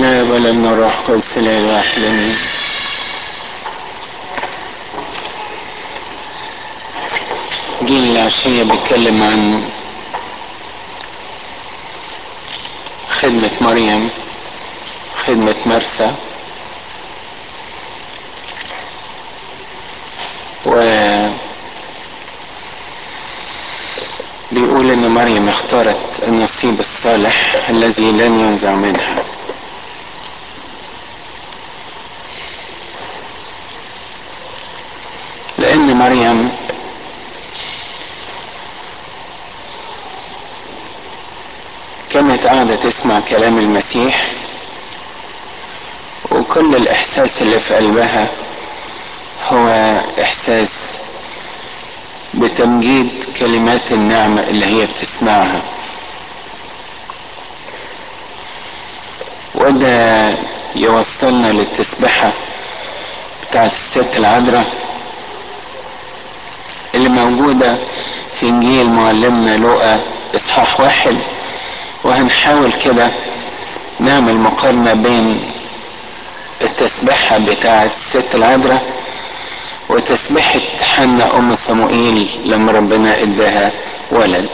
الاب والابن والروح القدس الاله الواحد امين جيل العشية بيتكلم عن خدمة مريم خدمة مرسى و بيقول ان مريم اختارت النصيب الصالح الذي لن ينزع منها لان مريم كانت قاعدة تسمع كلام المسيح وكل الإحساس اللي في قلبها هو إحساس بتمجيد كلمات النعمة اللي هي بتسمعها وده يوصلنا للتسبحة بتاعت الست العذراء اللي موجودة في إنجيل معلمنا لوقا إصحاح واحد وهنحاول كده نعمل مقارنة بين التسبيحة بتاعت الست العذراء وتسبيحة حنا أم صموئيل لما ربنا إداها ولد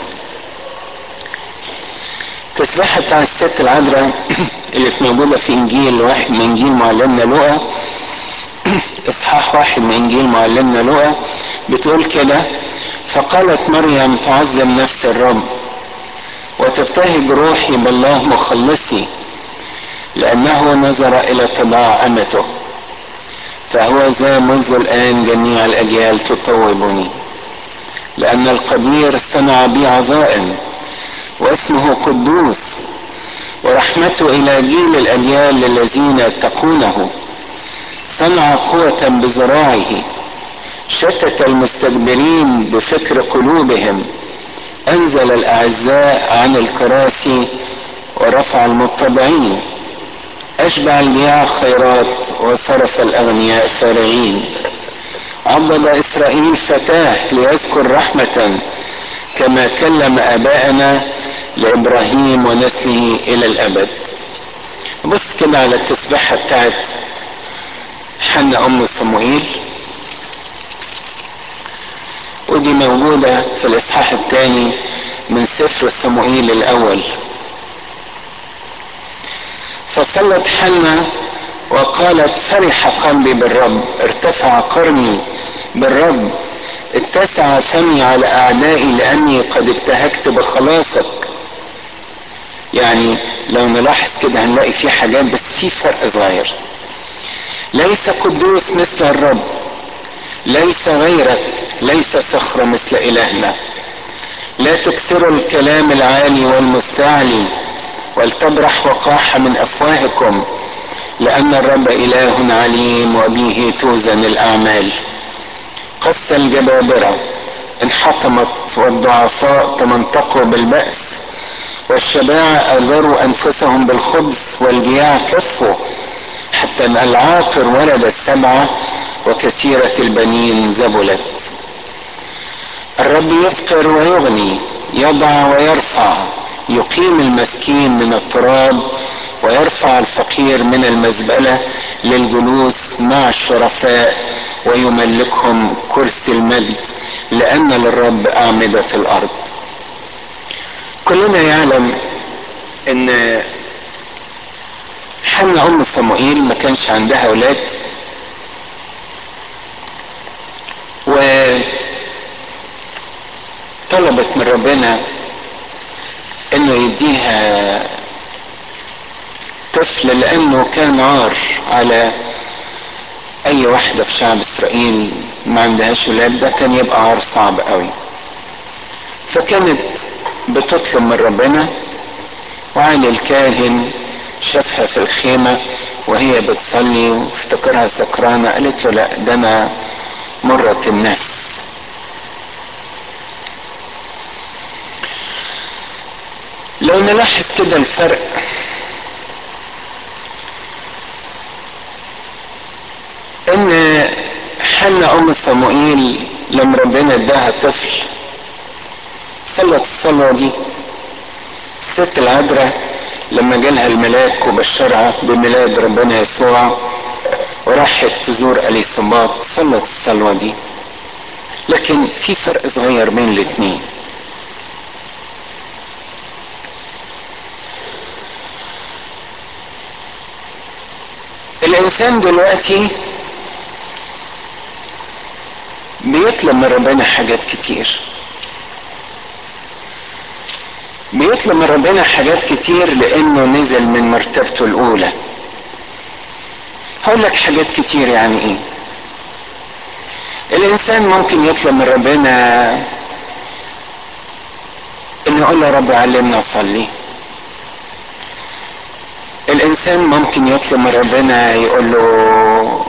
التسبيحة بتاع الست العذراء اللي في موجودة في إنجيل واحد من إنجيل معلمنا لوقا إصحاح واحد من إنجيل معلمنا لوقا بتقول كده فقالت مريم تعظم نفس الرب وتبتهج روحي بالله مخلصي لأنه نظر إلى طباع أمته فهو ذا منذ الآن جميع الأجيال تطوبني لأن القدير صنع بي عظائم واسمه قدوس ورحمته إلى جيل الأجيال الذين يتقونه صنع قوة بذراعه شتت المستكبرين بفكر قلوبهم أنزل الأعزاء عن الكراسي ورفع المتبعين أشبع الجياع خيرات وصرف الأغنياء فارغين عضد إسرائيل فتاه ليذكر رحمة كما كلم آباءنا لإبراهيم ونسله إلى الأبد بص كده على التسبيحة بتاعت حنا أم صموئيل ودي موجودة في الإصحاح الثاني من سفر صموئيل الأول فصلت حنا وقالت فرح قلبي بالرب ارتفع قرني بالرب اتسع فمي على أعدائي لأني قد ابتهجت بخلاصك يعني لو نلاحظ كده هنلاقي في حاجات بس في فرق صغير ليس قدوس مثل الرب ليس غيرك ليس صخرة مثل إلهنا لا تكثروا الكلام العالي والمستعلي ولتبرح وقاحة من أفواهكم لأن الرب إله عليم وبه توزن الأعمال قص الجبابرة انحطمت والضعفاء تمنطقوا بالبأس والشباع أغروا أنفسهم بالخبز والجياع كفوا حتى أن العاقر ولدت سبعة وكثيرة البنين زبلت الرب يفقر ويغني يضع ويرفع يقيم المسكين من التراب ويرفع الفقير من المزبلة للجلوس مع الشرفاء ويملكهم كرسي المجد لأن للرب أعمدة الأرض كلنا يعلم ان حنا ام صموئيل ما كانش عندها اولاد وطلبت من ربنا انه يديها طفل لانه كان عار على اي واحدة في شعب اسرائيل ما عندهاش ولاد ده كان يبقى عار صعب قوي فكانت بتطلب من ربنا وعلي الكاهن شافها في الخيمة وهي بتصلي وافتكرها سكرانة قالت له لا ده انا مرة النفس لو نلاحظ كده الفرق ان حنا ام صموئيل لما ربنا اداها طفل صلت الصلاة دي الست العذراء لما جالها الملاك وبشرها بميلاد ربنا يسوع وراحت تزور اليصابات صلت الصلوة دي لكن في فرق صغير بين الاتنين الانسان دلوقتي بيطلب من ربنا حاجات كتير بيطلب من ربنا حاجات كتير لانه نزل من مرتبته الاولى هقول لك حاجات كتير يعني ايه الانسان ممكن يطلب من ربنا انه يقول له رب علمنا اصلي الانسان ممكن يطلب من ربنا يقول له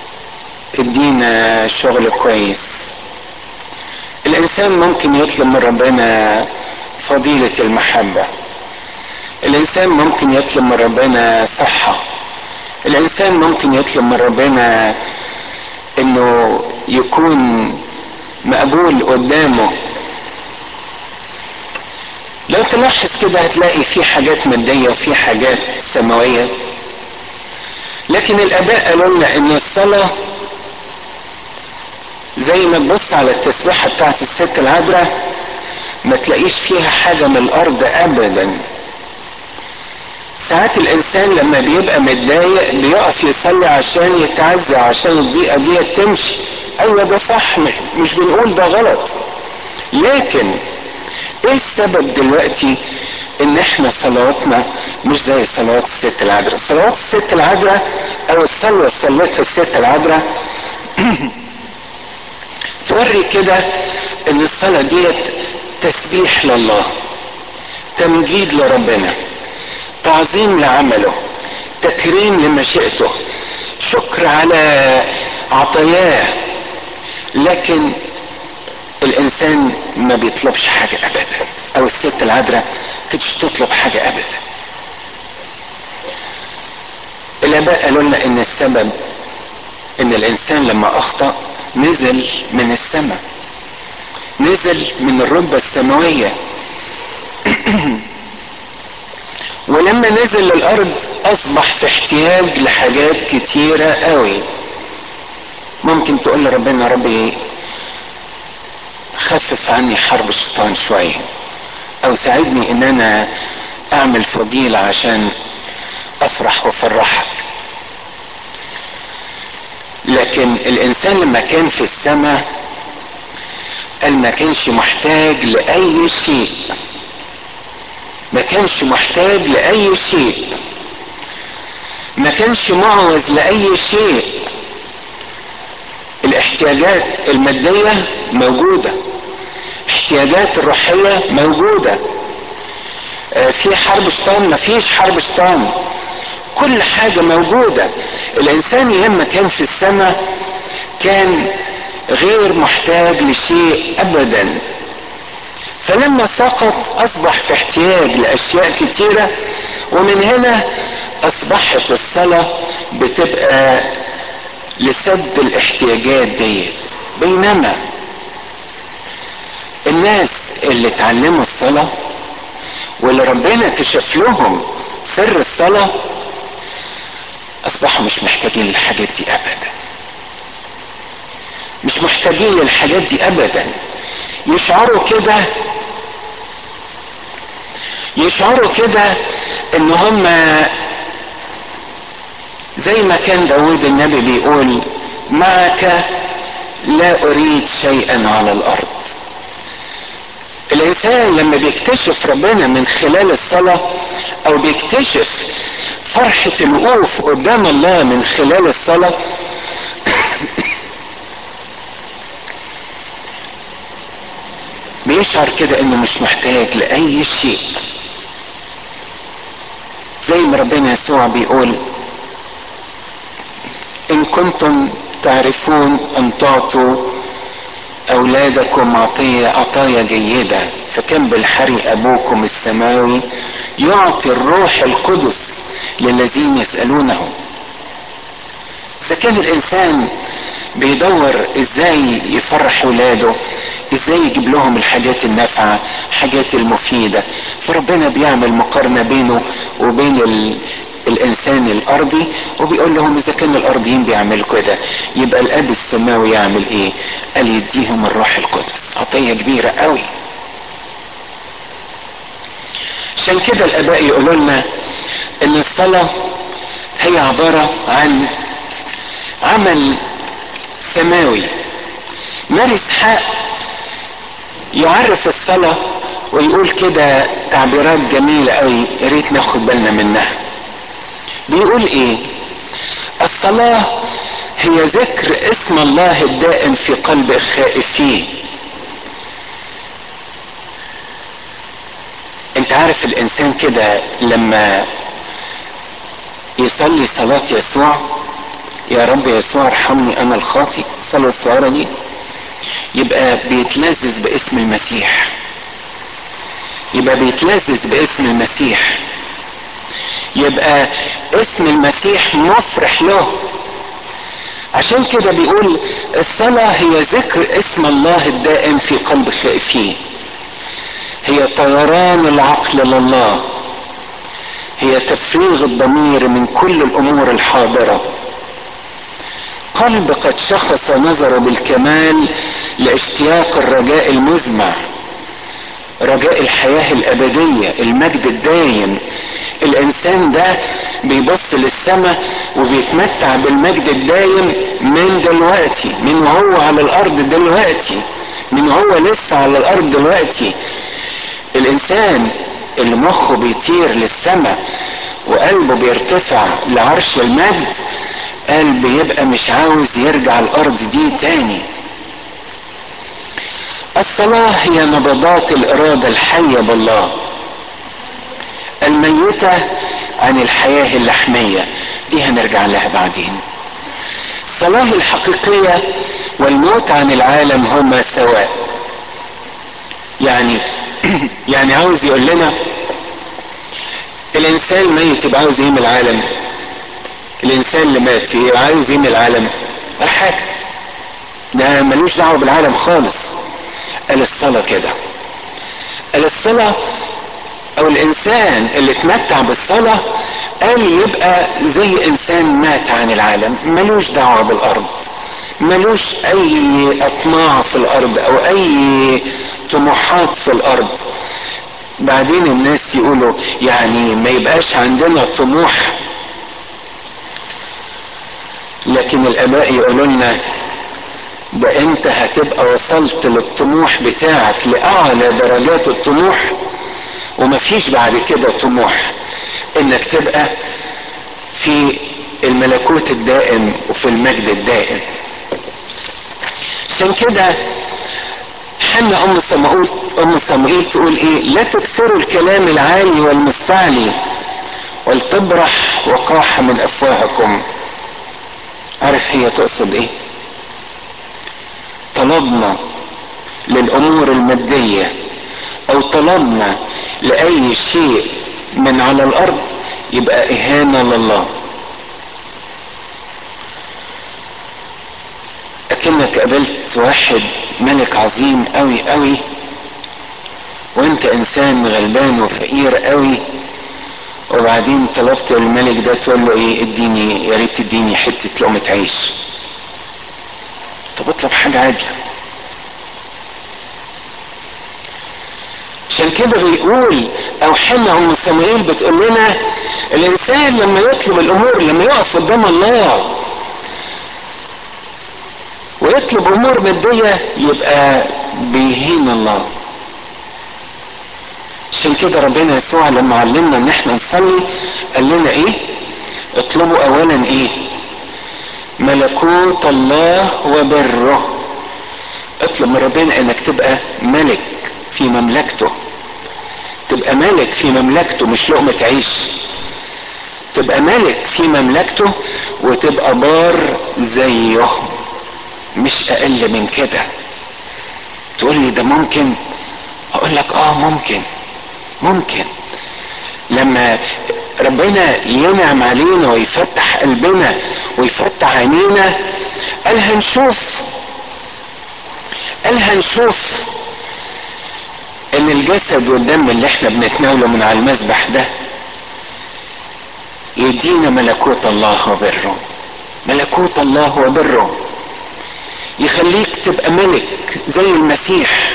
ادينا شغل كويس الانسان ممكن يطلب من ربنا فضيلة المحبة الانسان ممكن يطلب من ربنا صحة الانسان ممكن يطلب من ربنا انه يكون مقبول قدامه لو تلاحظ كده هتلاقي في حاجات مادية وفي حاجات سماوية لكن الاباء قالوا لنا ان الصلاة زي ما تبص على التسبيحة بتاعت الست العذراء ما تلاقيش فيها حاجة من الارض ابدا ساعات الانسان لما بيبقى متضايق بيقف يصلي عشان يتعزى عشان الضيقة دي تمشي ايوه ده صح مش, مش بنقول ده غلط لكن ايه السبب دلوقتي ان احنا صلواتنا مش زي صلوات الست العذراء صلوات الست العذراء او الصلوة اللي صلتها الست العذراء توري كده ان الصلاة ديت تسبيح لله تمجيد لربنا تعظيم لعمله تكريم لمشيئته شكر على عطاياه لكن الانسان ما بيطلبش حاجة ابدا او الست العذراء كانتش تطلب حاجة ابدا الاباء قالوا لنا ان السبب ان الانسان لما اخطأ نزل من السماء نزل من الرتبة السماوية ولما نزل للارض اصبح في احتياج لحاجات كتيرة قوي ممكن تقول لربنا ربي خفف عني حرب الشيطان شوية او ساعدني ان انا اعمل فضيلة عشان افرح وافرحك لكن الانسان لما كان في السماء قال ما كانش محتاج لاي شيء ما كانش محتاج لاي شيء ما كانش معوز لاي شيء الاحتياجات المادية موجودة احتياجات الروحية موجودة اه في حرب شيطان مفيش حرب شيطان كل حاجة موجودة الانسان لما كان في السماء كان غير محتاج لشيء ابدا فلما سقط اصبح في احتياج لاشياء كتيرة ومن هنا اصبحت الصلاة بتبقى لسد الاحتياجات ديت بينما الناس اللي اتعلموا الصلاة واللي ربنا كشف لهم سر الصلاة اصبحوا مش محتاجين للحاجات دي ابدا مش محتاجين للحاجات دي ابدا يشعروا كده يشعروا كده ان هم زي ما كان داود النبي بيقول معك لا اريد شيئا على الارض الانسان لما بيكتشف ربنا من خلال الصلاة او بيكتشف فرحة الوقوف قدام الله من خلال الصلاة بيشعر كده انه مش محتاج لاي شيء زي ما ربنا يسوع بيقول ان كنتم تعرفون ان تعطوا اولادكم عطية عطايا جيدة فكم بالحري ابوكم السماوي يعطي الروح القدس للذين يسألونه اذا كان الانسان بيدور ازاي يفرح ولاده ازاي يجيب لهم الحاجات النافعة حاجات المفيدة فربنا بيعمل مقارنة بينه وبين ال... الانسان الارضي وبيقول لهم اذا كان الارضيين بيعملوا كده يبقى الاب السماوي يعمل ايه قال يديهم الروح القدس عطية كبيرة قوي عشان كده الاباء يقولوا لنا ان الصلاة هي عبارة عن عمل سماوي ماري اسحاق يعرف الصلاة ويقول كده تعبيرات جميلة قوي يا ريت ناخد بالنا منها بيقول ايه الصلاة هي ذكر اسم الله الدائم في قلب الخائفين انت عارف الانسان كده لما يصلي صلاة يسوع يا رب يسوع ارحمني انا الخاطي الصلاة الصغيرة دي يبقى بيتلذذ باسم المسيح يبقى بيتلذذ باسم المسيح يبقى اسم المسيح مفرح له عشان كده بيقول الصلاة هي ذكر اسم الله الدائم في قلب الخائفين هي طيران العقل لله هي تفريغ الضمير من كل الامور الحاضره قلب قد شخص نظره بالكمال لاشتياق الرجاء المزمع رجاء الحياه الابديه المجد الدايم الانسان ده بيبص للسماء وبيتمتع بالمجد الدايم من دلوقتي من وهو على الارض دلوقتي من هو لسه على الارض دلوقتي الانسان اللي مخه بيطير للسماء وقلبه بيرتفع لعرش المجد قلب يبقى مش عاوز يرجع الارض دي تاني الصلاة هي نبضات الإرادة الحية بالله الميتة عن الحياة اللحمية دي هنرجع لها بعدين الصلاة الحقيقية والموت عن العالم هما سواء يعني يعني عاوز يقول لنا الانسان الميت يبقى عاوز ايه من العالم الانسان اللي مات يبقى عاوز ايه من العالم ولا حاجه ده ملوش دعوه بالعالم خالص قال الصلاه كده قال الصلاه او الانسان اللي اتمتع بالصلاه قال يبقى زي انسان مات عن العالم ملوش دعوه بالارض ملوش اي اطماع في الارض او اي طموحات في الارض بعدين الناس يقولوا يعني ما يبقاش عندنا طموح لكن الاباء يقولوا لنا ده انت هتبقى وصلت للطموح بتاعك لاعلى درجات الطموح ومفيش بعد كده طموح انك تبقى في الملكوت الدائم وفي المجد الدائم عشان كده حنا ام صموئيل ام صموئيل تقول ايه لا تكثروا الكلام العالي والمستعلي ولتبرح وقاحة من افواهكم عارف هي تقصد ايه طلبنا للامور المادية او طلبنا لاي شيء من على الارض يبقى اهانة لله اكنك قابلت واحد ملك عظيم قوي قوي وانت انسان غلبان وفقير قوي وبعدين طلبت الملك ده تقول له ايه اديني يا ريت تديني حته لقمه عيش طب اطلب حاجه عادله عشان كده بيقول او حنا ام صموئيل بتقول لنا الانسان لما يطلب الامور لما يقف قدام الله ويطلب امور ماديه يبقى بيهين الله عشان كده ربنا يسوع لما علمنا ان احنا نصلي قال لنا ايه اطلبوا اولا ايه ملكوت الله وبره اطلب من ربنا انك تبقى ملك في مملكته تبقى ملك في مملكته مش لقمة عيش تبقى ملك في مملكته وتبقى بار زيه مش اقل من كده تقول لي ده ممكن اقول لك اه ممكن ممكن لما ربنا ينعم علينا ويفتح قلبنا ويفتح عينينا قال هنشوف قال هنشوف الجسد والدم اللي احنا بنتناوله من على المذبح ده يدينا ملكوت الله وبره ملكوت الله وبره يخليك تبقى ملك زي المسيح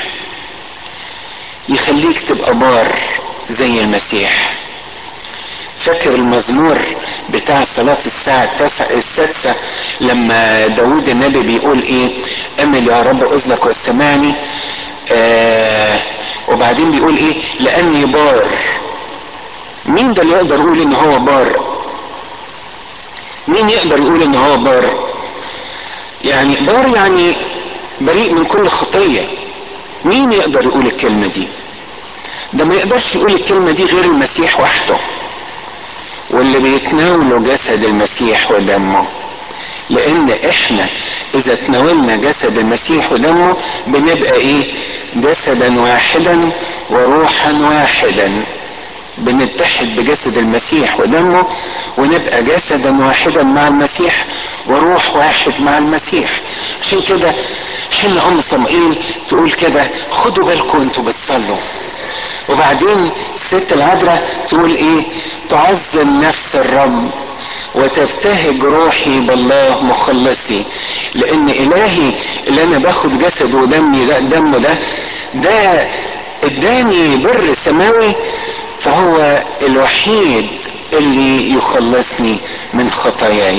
يخليك تبقى بار زي المسيح فاكر المزمور بتاع صلاة الساعة السادسة لما داود النبي بيقول ايه امل يا رب اذنك واستمعني آه وبعدين بيقول ايه لاني بار مين ده اللي يقدر يقول ان هو بار مين يقدر يقول ان هو بار يعني بار يعني بريء من كل خطية مين يقدر يقول الكلمة دي ده ما يقدرش يقول الكلمة دي غير المسيح وحده واللي بيتناولوا جسد المسيح ودمه لان احنا اذا تناولنا جسد المسيح ودمه بنبقى ايه جسدا واحدا وروحا واحدا بنتحد بجسد المسيح ودمه ونبقى جسدا واحدا مع المسيح وروح واحد مع المسيح عشان كده حين ام صمئيل تقول كده خدوا بالكم انتوا بتصلوا وبعدين الست العذراء تقول ايه تعظم نفس الرب وتبتهج روحي بالله مخلصي لان الهي اللي انا باخد جسد ودمي ده دمه ده ده اداني بر سماوي فهو الوحيد اللي يخلصني من خطاياي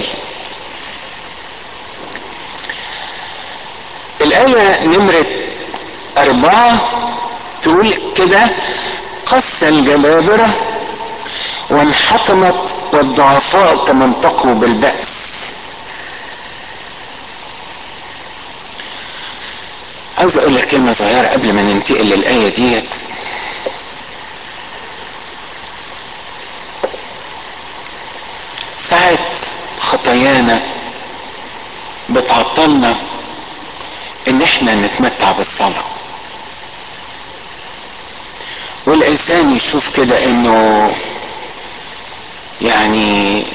الآية نمرة أربعة تقول كده قص الجبابرة وانحطمت والضعفاء تمنطقوا بالبأس عاوز اقول لك كلمة صغيرة قبل ما ننتقل للآية ديت ساعات خطايانا بتعطلنا ان احنا نتمتع بالصلاة والانسان يشوف كده انه يعني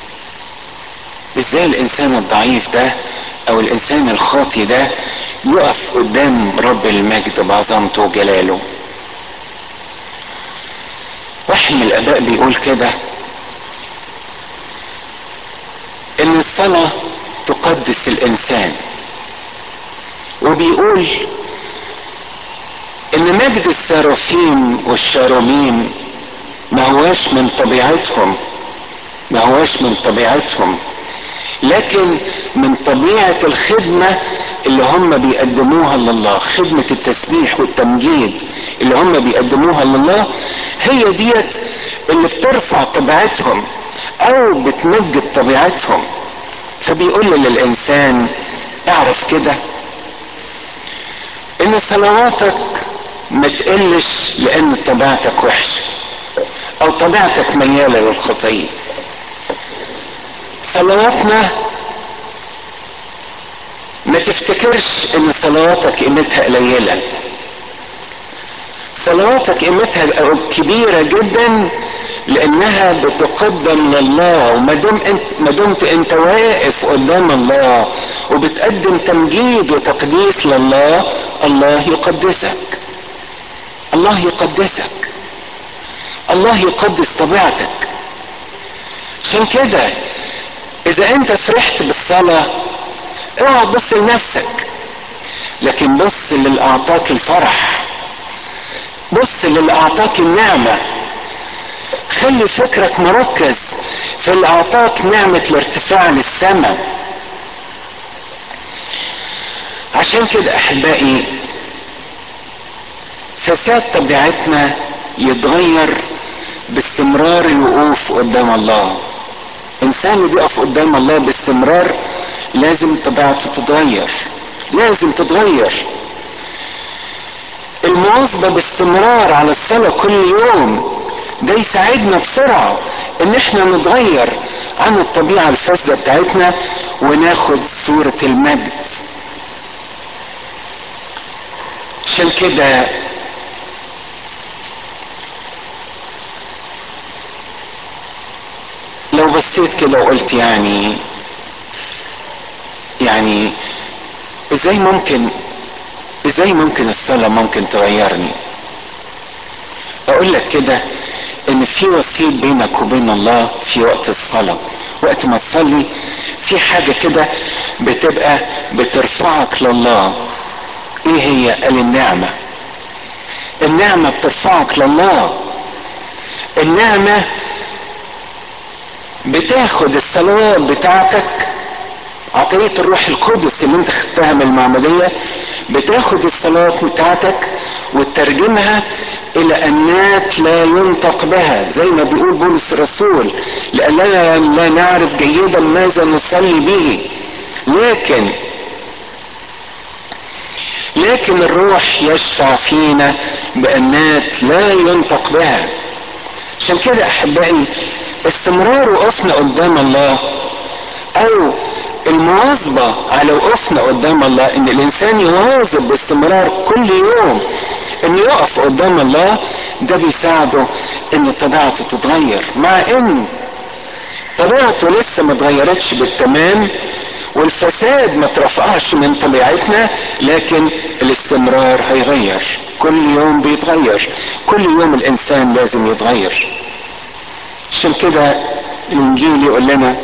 ازاي الانسان الضعيف ده او الانسان الخاطي ده يقف قدام رب المجد بعظمته وجلاله واحد من الاباء بيقول كده ان الصلاة تقدس الانسان وبيقول ان مجد السرافيم والشاروبيم ما هواش من طبيعتهم ما هواش من طبيعتهم لكن من طبيعة الخدمة اللي هم بيقدموها لله خدمة التسبيح والتمجيد اللي هم بيقدموها لله هي ديت اللي بترفع طبيعتهم او بتمجد طبيعتهم فبيقول للانسان اعرف كده ان صلواتك ما تقلش لان طبيعتك وحشه او طبيعتك مياله للخطيه صلواتنا ما تفتكرش ان صلواتك قيمتها قليله صلواتك قيمتها كبيره جدا لانها بتقدم لله وما دام انت ما دمت انت واقف قدام الله وبتقدم تمجيد وتقديس لله الله يقدسك الله يقدسك الله يقدس طبيعتك عشان كده اذا انت فرحت بالصلاه اوعى تبص لنفسك لكن بص للي اعطاك الفرح بص للي اعطاك النعمه خلي فكرك مركز في اللي اعطاك نعمة الارتفاع للسماء عشان كده احبائي فساد طبيعتنا يتغير باستمرار الوقوف قدام الله انسان اللي بيقف قدام الله باستمرار لازم طبيعته تتغير لازم تتغير المواظبة باستمرار على الصلاة كل يوم ده يساعدنا بسرعة ان احنا نتغير عن الطبيعة الفاسدة بتاعتنا وناخد صورة المجد عشان كده لو بصيت كده وقلت يعني يعني ازاي ممكن ازاي ممكن الصلاة ممكن تغيرني اقول لك كده ان في وسيط بينك وبين الله في وقت الصلاة وقت ما تصلي في حاجة كده بتبقى بترفعك لله ايه هي قال النعمة النعمة بترفعك لله النعمة بتاخد الصلوات بتاعتك عطية الروح القدس اللي انت خدتها من المعمودية بتاخد الصلاة بتاعتك وتترجمها الى انات لا ينطق بها زي ما بيقول بولس الرسول لاننا لا نعرف جيدا ماذا نصلي به لكن لكن الروح يشفع فينا بانات لا ينطق بها عشان كده احبائي استمرار وقفنا قدام الله او المواظبة على وقفنا قدام الله ان الانسان يواظب باستمرار كل يوم انه يقف قدام الله ده بيساعده ان طبيعته تتغير مع ان طبيعته لسه ما اتغيرتش بالتمام والفساد ما ترفعش من طبيعتنا لكن الاستمرار هيغير كل يوم بيتغير كل يوم الانسان لازم يتغير عشان كده الانجيل يقول لنا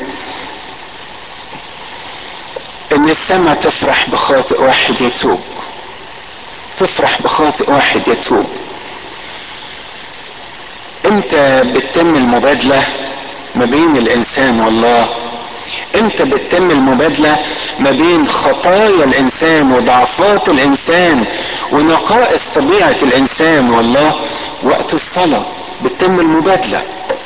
ان السماء تفرح بخاطئ واحد يتوب تفرح بخاطئ واحد يتوب امتى بتتم المبادلة ما بين الانسان والله امتى بتتم المبادلة ما بين خطايا الانسان وضعفات الانسان ونقائص طبيعة الانسان والله وقت الصلاة بتتم المبادلة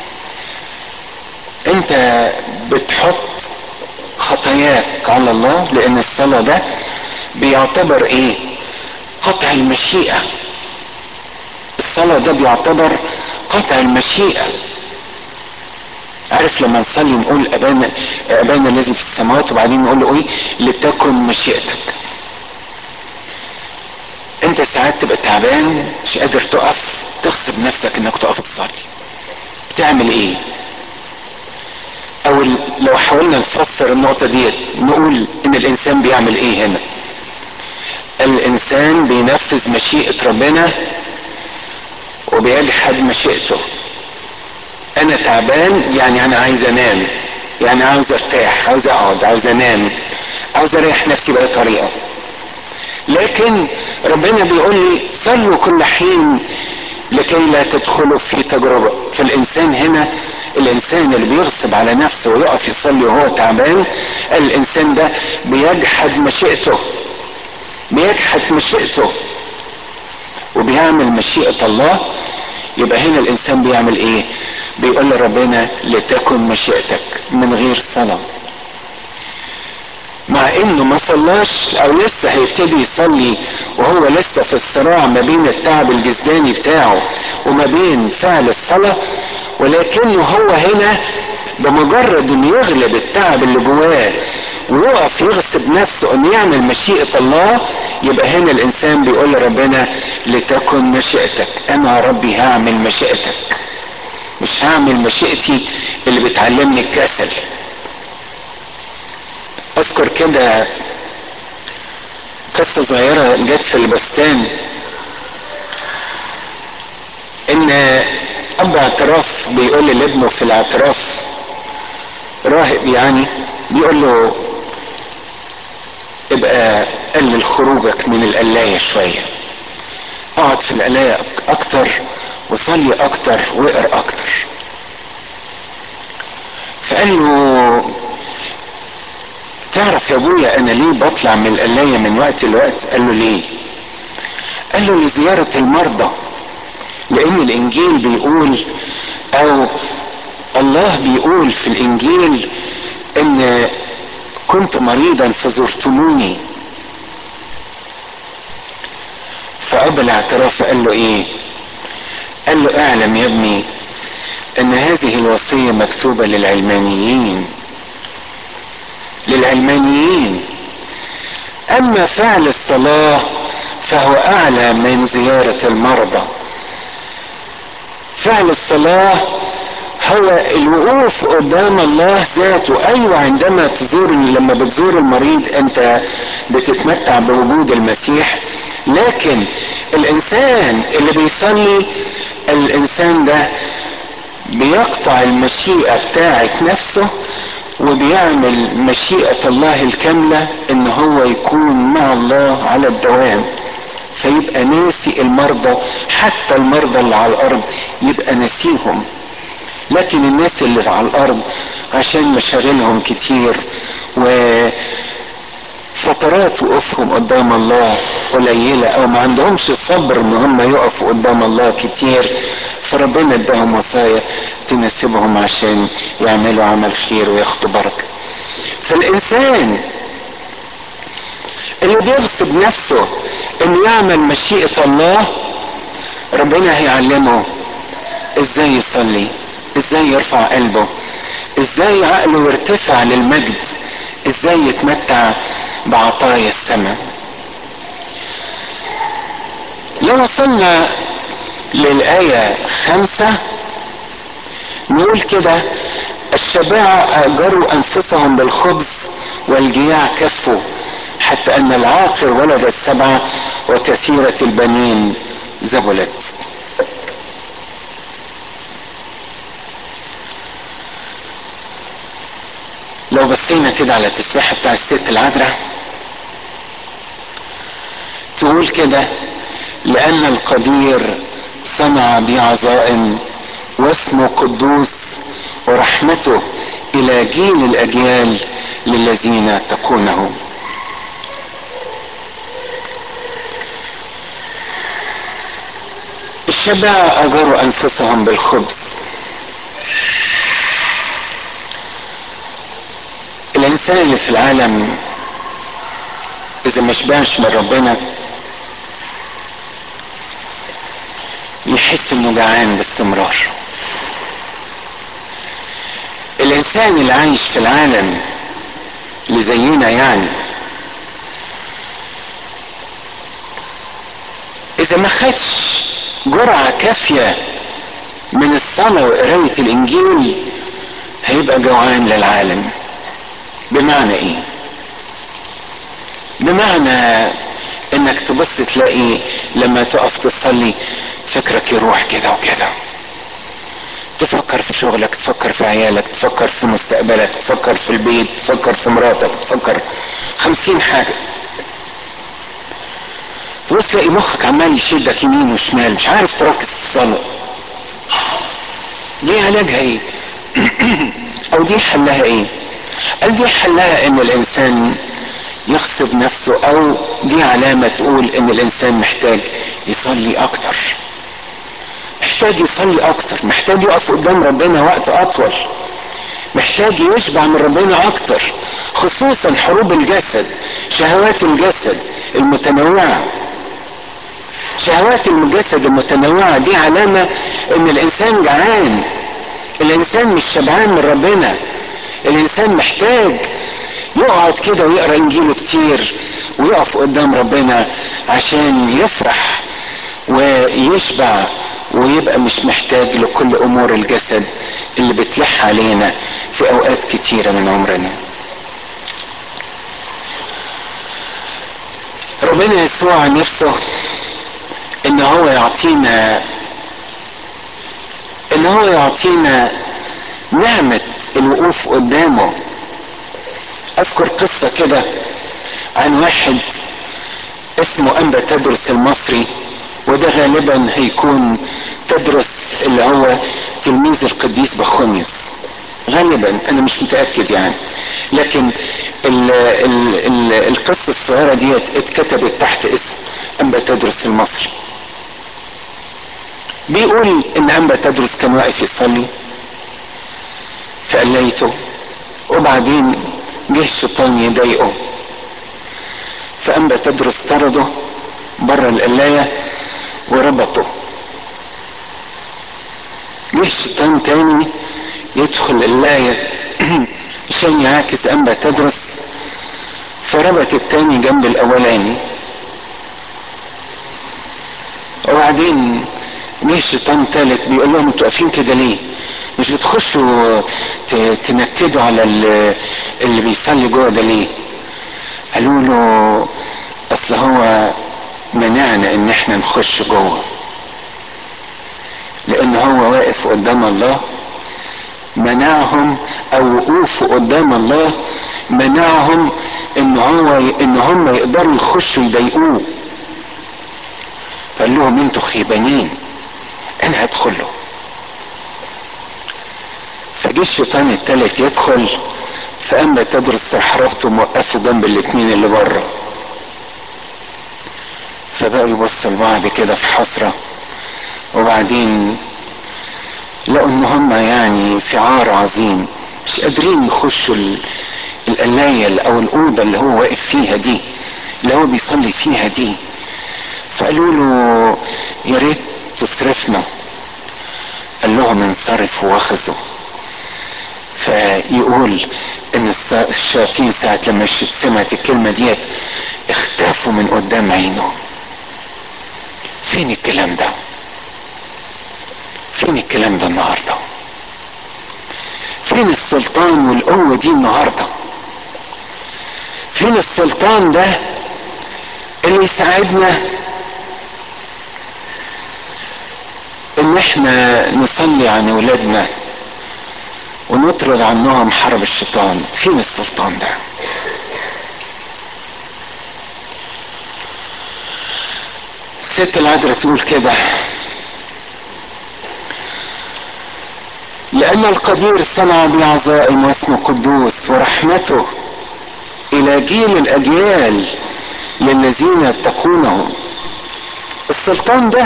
انت بتحط خطاياك على الله لان الصلاة ده بيعتبر ايه قطع المشيئة الصلاة ده بيعتبر قطع المشيئة عارف لما نصلي نقول ابانا ابانا الذي في السماوات وبعدين نقول له ايه لتكن مشيئتك انت ساعات تبقى تعبان مش قادر تقف تغصب نفسك انك تقف تصلي بتعمل ايه او لو حاولنا نفسر النقطة ديت نقول ان الانسان بيعمل ايه هنا الانسان بينفذ مشيئة ربنا وبيجحد مشيئته انا تعبان يعني انا عايز انام يعني عاوز ارتاح عاوز اقعد عاوز انام عاوز اريح نفسي باي طريقة لكن ربنا بيقول لي صلوا كل حين لكي لا تدخلوا في تجربة فالانسان هنا الانسان اللي بيغصب على نفسه ويقف يصلي وهو تعبان الانسان ده بيجحد مشيئته بيجحد مشيئته وبيعمل مشيئة الله يبقى هنا الانسان بيعمل ايه بيقول لربنا لتكن مشيئتك من غير صلاة مع انه ما صلاش او لسه هيبتدي يصلي وهو لسه في الصراع ما بين التعب الجسداني بتاعه وما بين فعل الصلاة ولكنه هو هنا بمجرد انه يغلب التعب اللي جواه ويقف يغصب نفسه انه يعمل مشيئة الله يبقى هنا الانسان بيقول لربنا لتكن مشيئتك انا يا ربي هعمل مشيئتك مش هعمل مشيئتي اللي بتعلمني الكسل اذكر كده قصة صغيرة جت في البستان ان اب اعتراف بيقول لابنه في الاعتراف راهب يعني بيقول له ابقى قلل خروجك من القلاية شوية اقعد في القلاية اكتر وصلي اكتر واقرا اكتر فقال له تعرف يا ابويا انا ليه بطلع من القلاية من وقت لوقت قال له ليه قال له لزيارة المرضى لان الانجيل بيقول او الله بيقول في الانجيل ان كنت مريضا فزرتموني فاب الاعتراف قال له ايه قال له اعلم يا ابني ان هذه الوصية مكتوبة للعلمانيين للعلمانيين اما فعل الصلاة فهو اعلى من زيارة المرضى فعل الصلاة هو الوقوف قدام الله ذاته ايوه عندما تزور لما بتزور المريض انت بتتمتع بوجود المسيح لكن الانسان اللي بيصلي الانسان ده بيقطع المشيئة بتاعت نفسه وبيعمل مشيئة الله الكاملة ان هو يكون مع الله على الدوام فيبقى ناسي المرضى حتى المرضى اللي على الارض يبقى ناسيهم لكن الناس اللي على الارض عشان مشاغلهم كتير و فترات وقوفهم قدام الله قليلة او ما عندهمش صبر ان هم يقفوا قدام الله كتير فربنا اداهم وصايا تناسبهم عشان يعملوا عمل خير وياخدوا بركة فالانسان اللي بيغصب نفسه انه يعمل مشيئة الله ربنا هيعلمه ازاي يصلي ازاي يرفع قلبه ازاي عقله يرتفع للمجد ازاي يتمتع بعطايا السماء لو وصلنا للآية خمسة نقول كده الشباع أجروا أنفسهم بالخبز والجياع كفوا حتى أن العاقر ولد السبعة وكثيرة البنين زبلت لو بصينا كده على التسبيحة بتاع الست العذراء تقول كده لأن القدير صنع بي عظائم واسمه قدوس ورحمته إلى جيل الأجيال للذين تقونه الشباب أجروا أنفسهم بالخبز الإنسان اللي في العالم إذا ما شبعش من ربنا يحس إنه جعان باستمرار الإنسان اللي عايش في العالم اللي زينا يعني إذا ما خدش جرعة كافية من الصلاة وقراية الإنجيل هيبقى جوعان للعالم بمعنى إيه؟ بمعنى إنك تبص تلاقي لما تقف تصلي فكرك يروح كده وكده تفكر في شغلك تفكر في عيالك تفكر في مستقبلك تفكر في البيت تفكر في مراتك تفكر خمسين حاجة تبص تلاقي مخك عمال يشدك يمين وشمال مش عارف تركز في الصلاة دي علاجها ايه او دي حلها ايه قال دي حلها ان الانسان يغصب نفسه او دي علامة تقول ان الانسان محتاج يصلي اكتر محتاج يصلي اكتر محتاج يقف قدام ربنا وقت اطول محتاج يشبع من ربنا اكتر خصوصا حروب الجسد شهوات الجسد المتنوعة شهوات الجسد المتنوعة دي علامة ان الانسان جعان الانسان مش شبعان من ربنا الانسان محتاج يقعد كده ويقرا انجيله كتير ويقف قدام ربنا عشان يفرح ويشبع ويبقى مش محتاج لكل امور الجسد اللي بتلح علينا في اوقات كتيره من عمرنا ربنا يسوع نفسه ان هو يعطينا ان هو يعطينا نعمة الوقوف قدامه اذكر قصة كده عن واحد اسمه انبا تدرس المصري وده غالبا هيكون تدرس اللي هو تلميذ القديس بخونيوس غالبا انا مش متاكد يعني لكن ال ال ال القصه الصغيره دي اتكتبت تحت اسم انبا تدرس المصري بيقول ان انبا تدرس كان واقف يصلي فقليته وبعدين جه الشيطان يضايقه فانبا تدرس طرده بره القلايه وربطه جه الشيطان تاني يدخل القلايه عشان يعاكس انبا تدرس فربط التاني جنب الاولاني وبعدين جه الشيطان تالت بيقول لهم انتوا واقفين كده ليه؟ مش بتخشوا تنكدوا على اللي بيصلي جوه ده ليه؟ قالوا له اصل هو منعنا ان احنا نخش جوه ان هو واقف قدام الله منعهم او وقوفه قدام الله منعهم ان هو ان هم يقدروا يخشوا يضايقوه فقال لهم انتوا خيبانين انا هدخل له فجه الشيطان التالت يدخل فاما تدرس حرفته موقفه جنب الاتنين اللي بره فبقوا يبصوا لبعض كده في حسره وبعدين لقوا ان هم يعني في عار عظيم مش قادرين يخشوا القلاية او الاوضة اللي هو واقف فيها دي اللي هو بيصلي فيها دي فقالوا له يا ريت تصرفنا قال لهم انصرفوا واخذوا فيقول ان الشياطين ساعة لما سمعت الكلمة ديت اختفوا من قدام عينه فين الكلام ده فين الكلام ده النهارده فين السلطان والقوة دي النهاردة فين السلطان ده اللي يساعدنا ان احنا نصلي عن ولادنا ونطرد عنهم حرب الشيطان فين السلطان ده الست العذراء تقول كده لأن القدير صنع بي عظائم واسمه قدوس ورحمته إلى جيل الأجيال للذين يتقونه السلطان ده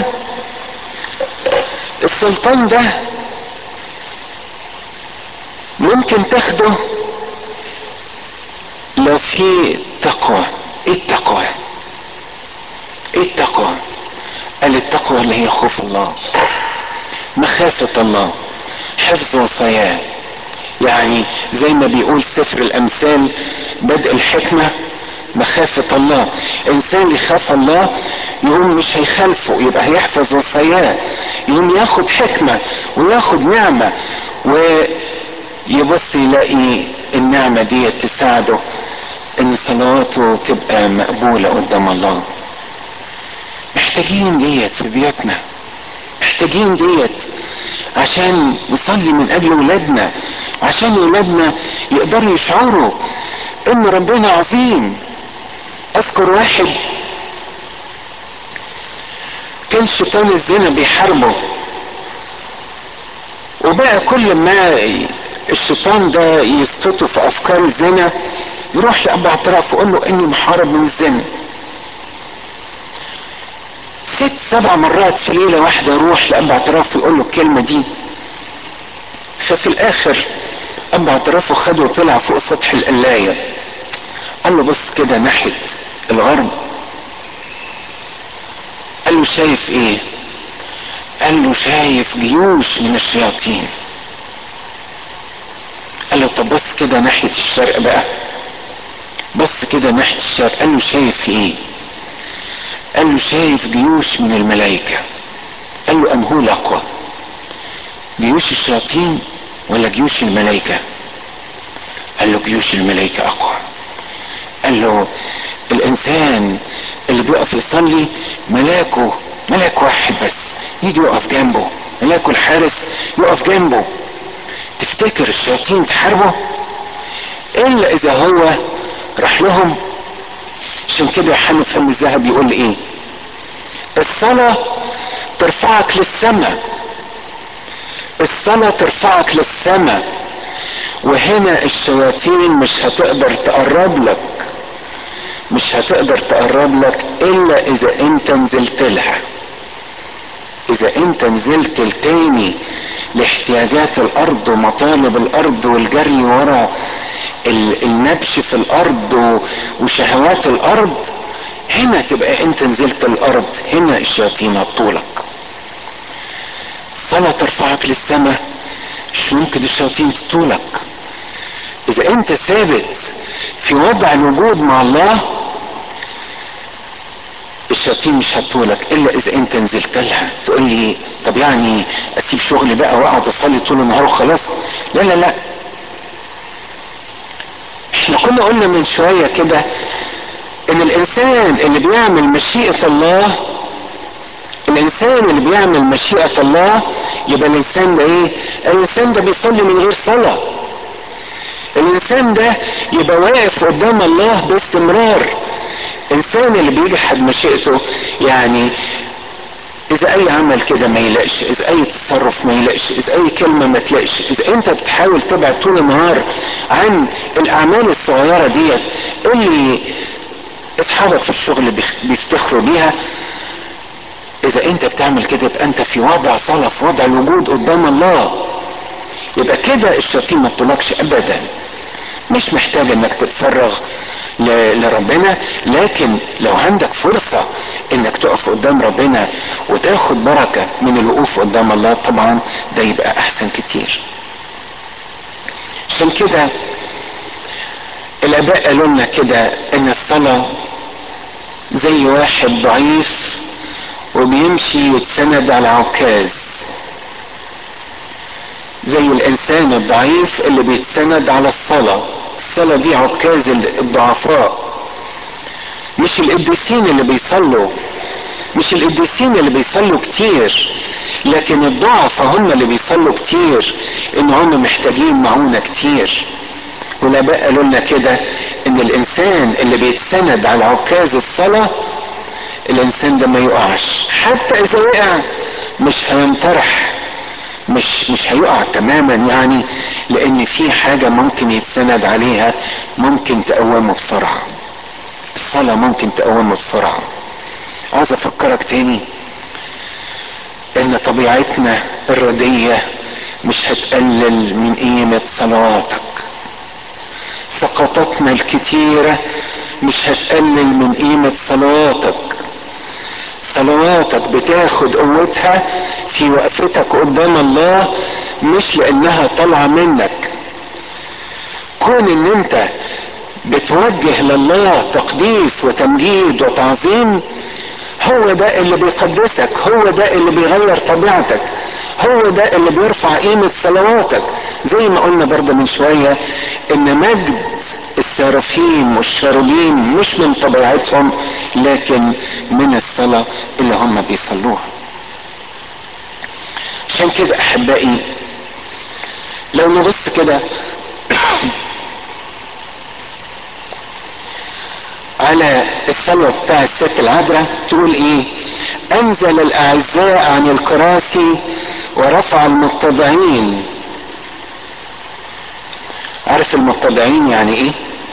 السلطان ده ممكن تاخده لو في تقوى ايه التقوى ايه التقوى قال التقوى اللي هي خوف الله مخافة الله حفظ وصاياه يعني زي ما بيقول سفر الامثال بدء الحكمة مخافة الله انسان يخاف الله يقوم مش هيخالفه يبقى هيحفظ وصاياه يقوم ياخد حكمة وياخد نعمة ويبص يلاقي النعمة دي تساعده ان صلواته تبقى مقبولة قدام الله محتاجين ديت في بيوتنا محتاجين ديت عشان نصلي من اجل ولادنا عشان ولادنا يقدروا يشعروا ان ربنا عظيم اذكر واحد كان شيطان الزنا بيحاربه وبقى كل ما الشيطان ده يسقطه في افكار الزنا يروح لأب اعتراف ويقول له اني محارب من الزنا ست سبع مرات في ليلة واحدة يروح لأب اعتراف ويقول له الكلمة دي ففي الاخر اب اعترافه خده وطلع فوق سطح القلاية قال له بص كده ناحية الغرب قال له شايف ايه قال له شايف جيوش من الشياطين قال له طب بص كده ناحية الشرق بقى بص كده ناحية الشرق قال له شايف ايه قال له شايف جيوش من الملائكة قال له أنهول أقوى جيوش الشياطين ولا جيوش الملائكة قال له جيوش الملائكة أقوى قال له الإنسان اللي بيقف يصلي ملاكه ملاك واحد بس يجي يقف جنبه ملاكه الحارس يقف جنبه تفتكر الشياطين تحاربه إلا إذا هو راح لهم عشان كده يوحنا فم الذهب يقول ايه الصلاة ترفعك للسماء الصلاة ترفعك للسماء وهنا الشياطين مش هتقدر تقرب لك مش هتقدر تقرب لك الا اذا انت نزلت لها اذا انت نزلت التاني لاحتياجات الارض ومطالب الارض والجري ورا النبش في الارض وشهوات الارض هنا تبقى انت نزلت الارض هنا الشياطين هتطولك الصلاة ترفعك للسماء مش ممكن الشياطين تطولك اذا انت ثابت في وضع الوجود مع الله الشياطين مش هتطولك الا اذا انت نزلت لها تقول لي طب يعني اسيب شغلي بقى واقعد اصلي طول النهار وخلاص لا لا لا احنا كنا قلنا من شوية كده ان الانسان اللي بيعمل مشيئة الله الانسان اللي بيعمل مشيئة الله يبقى الانسان ده ايه الانسان ده بيصلي من غير صلاة الانسان ده يبقى واقف قدام الله باستمرار انسان اللي بيجحد مشيئته يعني اذا اي عمل كده ما يلاقش اذا اي تصرف ما يلاقش اذا اي كلمة ما تلاقش اذا انت بتحاول تبعد طول النهار عن الاعمال الصغيرة ديت اللي اصحابك في الشغل بيفتخروا بيها اذا انت بتعمل كده يبقى انت في وضع صلاة في وضع الوجود قدام الله يبقى كده الشياطين ما تطلقش ابدا مش محتاج انك تتفرغ لربنا لكن لو عندك فرصة انك تقف قدام ربنا وتاخد بركة من الوقوف قدام الله طبعا ده يبقى احسن كتير عشان كده الاباء قالوا لنا كده ان الصلاة زي واحد ضعيف وبيمشي يتسند على عكاز زي الانسان الضعيف اللي بيتسند على الصلاة الصلاة دي عكاز الضعفاء مش القديسين اللي بيصلوا مش القديسين اللي بيصلوا كتير لكن الضعفاء هم اللي بيصلوا كتير ان هم محتاجين معونة كتير والاباء قالوا لنا كده ان الانسان اللي بيتسند على عكاز الصلاة الانسان ده ما يقعش حتى اذا وقع مش هينطرح مش مش هيقع تماما يعني لان في حاجة ممكن يتسند عليها ممكن تقومه بسرعة الصلاة ممكن تقومه بسرعة عايز افكرك تاني ان طبيعتنا الردية مش هتقلل من قيمة صلواتك سقطاتنا الكتيرة مش هتقلل من قيمة صلواتك صلواتك بتاخد قوتها في وقفتك قدام الله مش لانها طالعة منك كون ان انت بتوجه لله تقديس وتمجيد وتعظيم هو ده اللي بيقدسك هو ده اللي بيغير طبيعتك هو ده اللي بيرفع قيمة صلواتك زي ما قلنا برضه من شوية ان مجد السرافين والشاربين مش من طبيعتهم لكن من الصلاة اللي هم بيصلوها عشان كده احبائي لو نبص كده على الصلاة بتاع الست العذراء تقول ايه انزل الاعزاء عن الكراسي ورفع المتضعين عارف المتضعين يعني ايه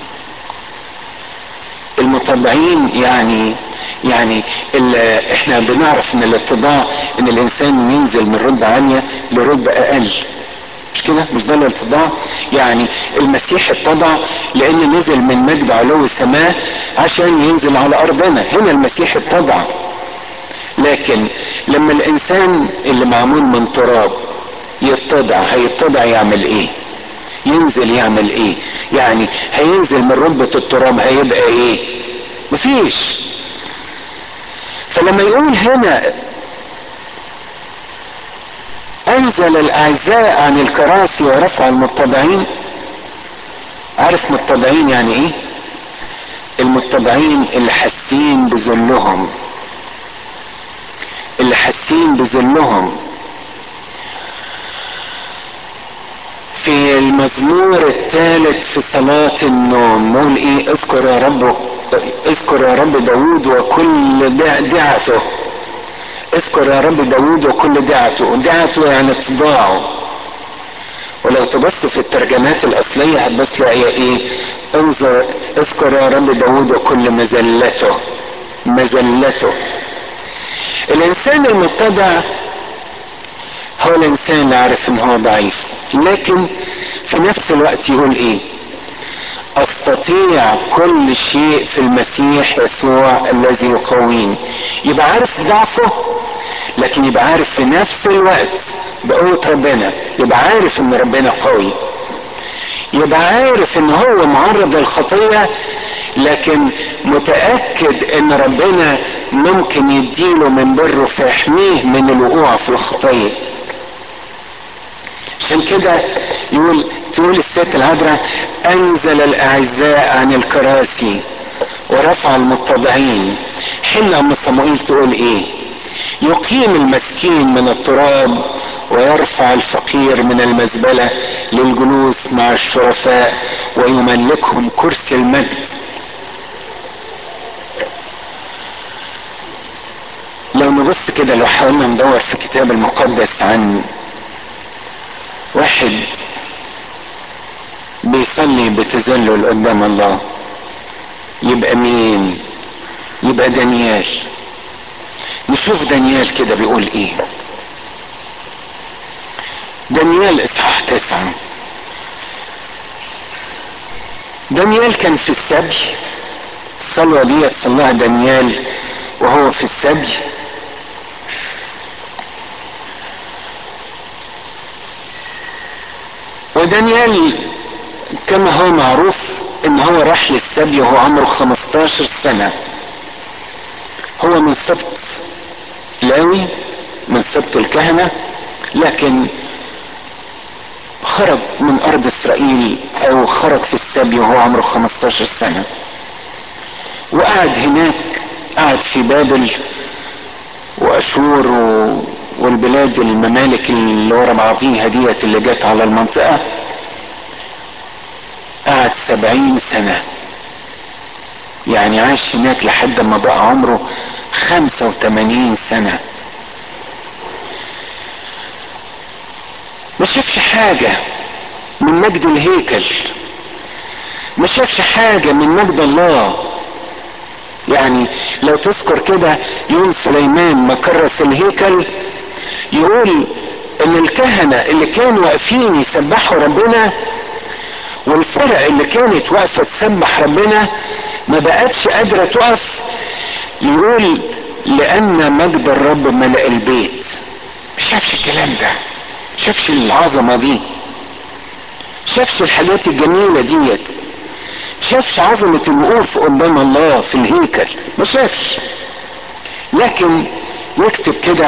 المتضعين يعني يعني احنا بنعرف ان الاتضاع ان الانسان ينزل من رتبة عالية لرتبة اقل مش كده مش ده الاتضاع يعني المسيح اتضع لان نزل من مجد علو السماء عشان ينزل على ارضنا هنا المسيح اتضع لكن لما الانسان اللي معمول من تراب يتضع هيتضع يعمل ايه ينزل يعمل ايه يعني هينزل من رتبة التراب هيبقى ايه مفيش فلما يقول هنا انزل الاعزاء عن الكراسي ورفع المتضعين عارف متضعين يعني ايه المتضعين اللي حاسين بذلهم اللي حاسين بذلهم في المزمور الثالث في صلاة النوم نقول ايه اذكر يا رب اذكر يا رب داود وكل دعته اذكر يا رب داود وكل دعته دعته يعني اتضاعه ولو تبص في الترجمات الاصلية هتبص تلاقي ايه انظر اذكر يا رب داود وكل مزلته مزلته الانسان المتضع هو الانسان اللي عارف ان هو ضعيف لكن في نفس الوقت يقول ايه استطيع كل شيء في المسيح يسوع الذي يقويني يبقى عارف ضعفه لكن يبقى عارف في نفس الوقت بقوة ربنا يبقى عارف ان ربنا قوي يبقى عارف ان هو معرض للخطية لكن متأكد ان ربنا ممكن يديله من بره فيحميه من الوقوع في الخطية عشان كده يقول تقول الست العذراء انزل الاعزاء عن الكراسي ورفع المتضعين حين ام صموئيل تقول ايه يقيم المسكين من التراب ويرفع الفقير من المزبلة للجلوس مع الشرفاء ويملكهم كرسي المجد لو نبص كده لو حاولنا ندور في الكتاب المقدس عن واحد بيصلي بتذلل قدام الله يبقى مين يبقى دانيال نشوف دانيال كده بيقول ايه دانيال اصحاح تسعة دانيال كان في السبي الصلوة دي صلاها دانيال وهو في السبي ودانيال كما هو معروف ان هو راح للسبي وهو عمره 15 سنة هو من سبط لاوي من سبط الكهنة لكن خرج من ارض اسرائيل او خرج في السبي وهو عمره 15 سنة وقعد هناك قعد في بابل واشور و... والبلاد الممالك اللي ورا بعضيها ديت اللي جت على المنطقة قعد سبعين سنة يعني عاش هناك لحد ما بقى عمره خمسة وثمانين سنة ما شافش حاجة من مجد الهيكل ما شافش حاجة من مجد الله يعني لو تذكر كده يوم سليمان ما كرس الهيكل يقول ان الكهنة اللي كانوا واقفين يسبحوا ربنا والفرق اللي كانت واقفة تسبح ربنا ما بقتش قادرة تقف يقول لان مجد الرب ملأ البيت ما شافش الكلام ده شافش العظمة دي شافش الحاجات الجميلة ديت شافش عظمة الوقوف قدام الله في الهيكل ما شافش لكن يكتب كده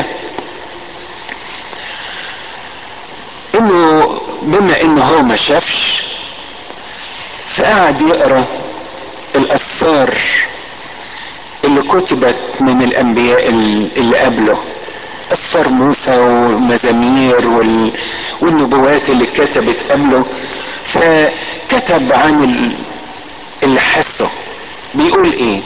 انه بما انه هو ما شافش فقعد يقرا الاسفار اللي كتبت من الانبياء اللي قبله اسفار موسى والمزامير وال... والنبوات اللي كتبت قبله فكتب عن اللي حسه بيقول ايه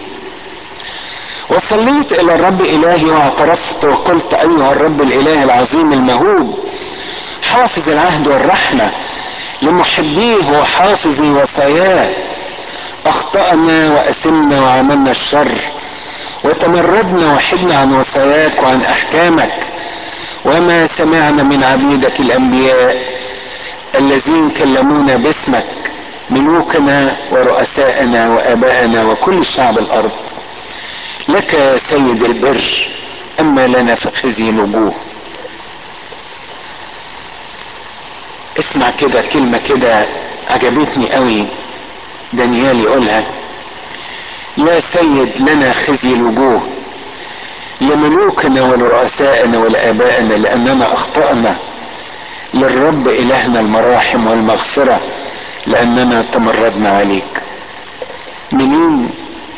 وصليت الى الرب الهي واعترفت وقلت ايها الرب الاله العظيم المهوب حافظ العهد والرحمة لمحبيه وحافظي وصاياه اخطأنا واسمنا وعملنا الشر وتمردنا وحدنا عن وصاياك وعن احكامك وما سمعنا من عبيدك الانبياء الذين كلمونا باسمك ملوكنا ورؤساءنا واباءنا وكل شعب الارض لك يا سيد البر اما لنا فخزي الوجوه اسمع كده كلمة كده عجبتني قوي دانيال يقولها يا سيد لنا خزي الوجوه لملوكنا ولرؤسائنا ولآبائنا لأننا أخطأنا للرب إلهنا المراحم والمغفرة لأننا تمردنا عليك منين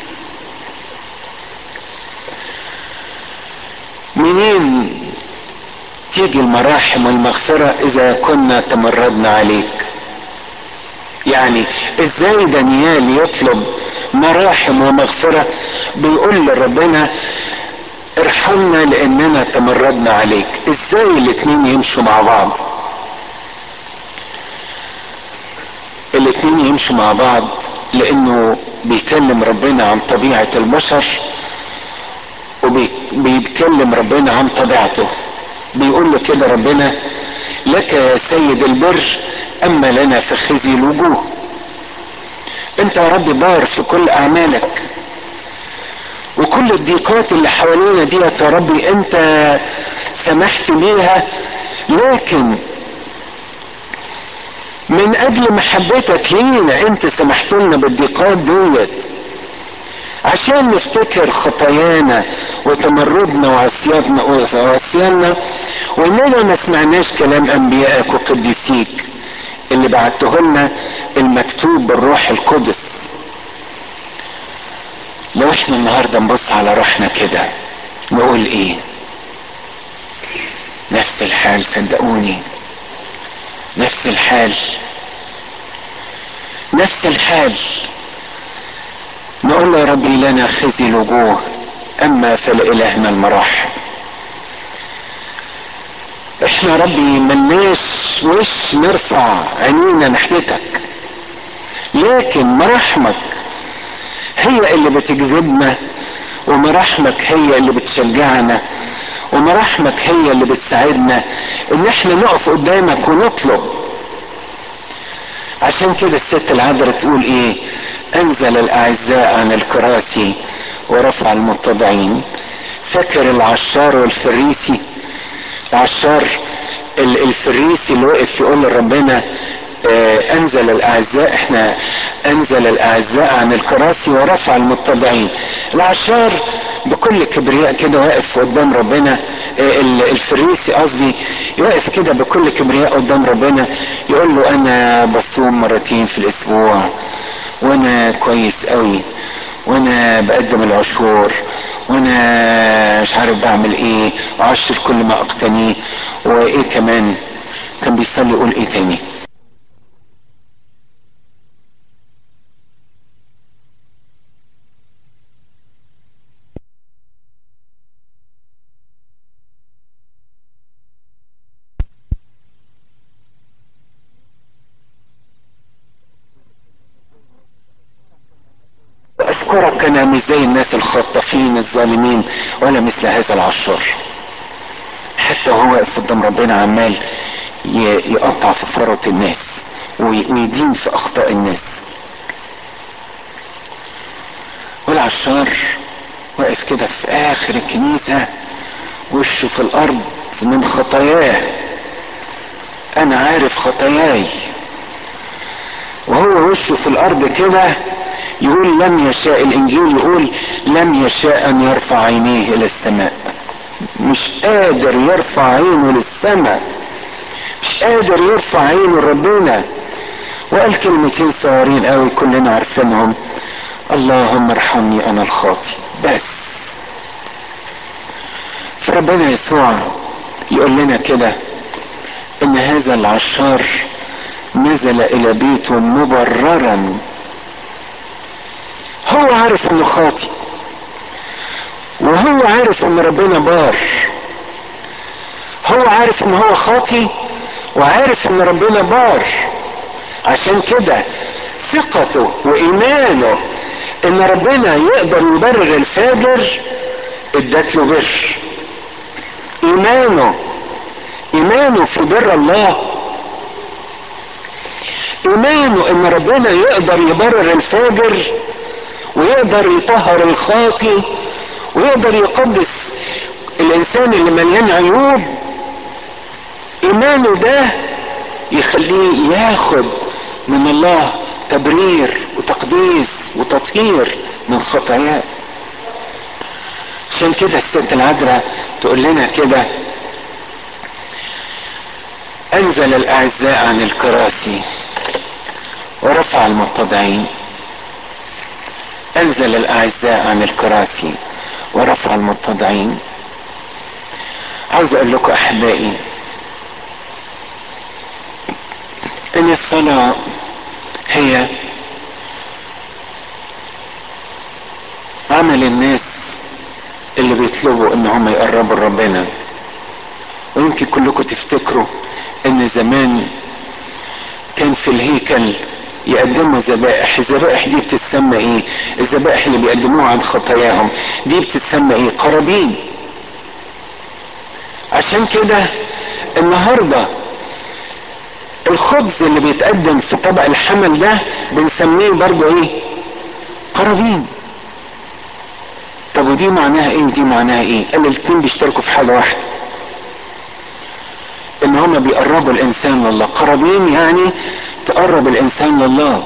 منين تيجي المراحم والمغفرة إذا كنا تمردنا عليك يعني ازاي دانيال يطلب مراحم ومغفرة بيقول لربنا ارحمنا لاننا تمردنا عليك ازاي الاتنين يمشوا مع بعض الاتنين يمشوا مع بعض لانه بيكلم ربنا عن طبيعة البشر وبيتكلم ربنا عن طبيعته بيقول له كده ربنا لك يا سيد البر اما لنا فخزي الوجوه انت يا رب بار في كل اعمالك وكل الضيقات اللي حوالينا ديت يا ربي انت سمحت بيها لكن من اجل محبتك لينا انت سمحت لنا بالضيقات ديت عشان نفتكر خطايانا وتمردنا وعصياننا وعصياننا واننا ما سمعناش كلام انبيائك وقديسيك اللي بعته لنا المكتوب بالروح القدس لو احنا النهارده نبص على روحنا كده نقول ايه نفس الحال صدقوني نفس الحال نفس الحال نقول له يا ربي لنا خزي الوجوه اما فلإلهنا المراحم احنا ربي ملناش وش نرفع عينينا ناحيتك لكن مراحمك هي اللي بتجذبنا ومراحمك هي اللي بتشجعنا ومراحمك هي اللي بتساعدنا ان احنا نقف قدامك ونطلب عشان كده الست العذراء تقول ايه انزل الاعزاء عن الكراسي ورفع المتضعين فاكر العشار والفريسي العشار الفريسي اللي وقف يقول لربنا آه انزل الاعزاء احنا انزل الاعزاء عن الكراسي ورفع المتضعين العشار بكل كبرياء كده واقف قدام ربنا آه الفريسي قصدي يقف كده بكل كبرياء قدام ربنا يقول له انا بصوم مرتين في الاسبوع وانا كويس قوي وانا بقدم العشور وانا مش عارف بعمل ايه وعشر كل ما اقتنيه وايه كمان كان بيصلي يقول ايه تاني اشكرك انا مش زي الناس الخطافين الظالمين ولا مثل هذا العشار حتى وهو واقف قدام ربنا عمال يقطع في ثروة الناس ويدين في اخطاء الناس والعشار واقف كده في اخر الكنيسة وشه في الارض من خطاياه انا عارف خطاياي وهو وشه في الارض كده يقول لم يشاء الانجيل يقول لم يشاء ان يرفع عينيه الى السماء مش قادر يرفع عينه للسماء مش قادر يرفع عينه لربنا وقال كلمتين صغيرين قوي كلنا عارفينهم اللهم ارحمني انا الخاطي بس فربنا يسوع يقول لنا كده ان هذا العشار نزل الى بيته مبررا هو عارف انه خاطي وهو عارف ان ربنا بار هو عارف ان هو خاطي وعارف ان ربنا بار عشان كده ثقته وايمانه ان ربنا يقدر يبرر الفاجر ادت له بر ايمانه ايمانه في بر الله ايمانه ان ربنا يقدر يبرر الفاجر ويقدر يطهر الخاطي ويقدر يقدس الانسان اللي مليان عيوب ايمانه ده يخليه ياخد من الله تبرير وتقديس وتطهير من خطاياه عشان كده الست العذراء تقول لنا كده انزل الاعزاء عن الكراسي ورفع المتضعين انزل الاعزاء عن الكراسي ورفع المتضعين عاوز اقول لكم احبائي ان الصلاة هي عمل الناس اللي بيطلبوا ان هم يقربوا لربنا ويمكن كلكم تفتكروا ان زمان كان في الهيكل يقدموا ذبائح الذبائح دي بتتسمى ايه الذبائح اللي بيقدموها عن خطاياهم دي بتتسمى ايه قرابين عشان كده النهارده الخبز اللي بيتقدم في طبق الحمل ده بنسميه برضه ايه قرابين طب ودي معناها ايه ودي معناها ايه قال الاتنين بيشتركوا في حاجه واحده ان هما بيقربوا الانسان لله قرابين يعني تقرب الانسان لله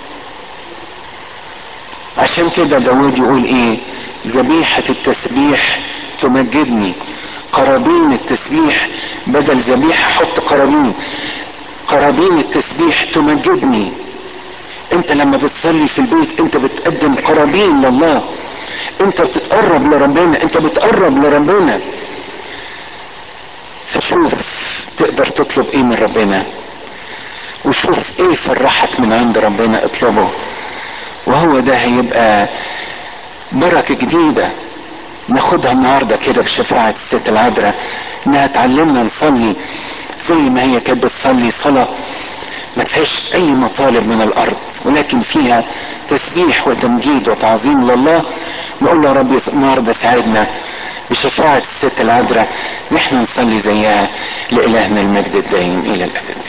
عشان كده داود يقول ايه ذبيحة التسبيح تمجدني قرابين التسبيح بدل ذبيحة حط قرابين قرابين التسبيح تمجدني انت لما بتصلي في البيت انت بتقدم قرابين لله انت بتتقرب لربنا انت بتقرب لربنا فشوف وشوف تقدر تطلب ايه من ربنا وشوف ايه فرحك من عند ربنا اطلبه وهو ده هيبقى بركة جديدة ناخدها النهارده كده بشفاعة الست العذراء انها تعلمنا نصلي زي ما هي كانت بتصلي صلاة ما فيهاش اي مطالب من الارض ولكن فيها تسبيح وتمجيد وتعظيم لله نقول له يا رب النهارده ساعدنا بشفاعة الست العذراء نحن نصلي زيها لإلهنا المجد الدائم إلى الأبد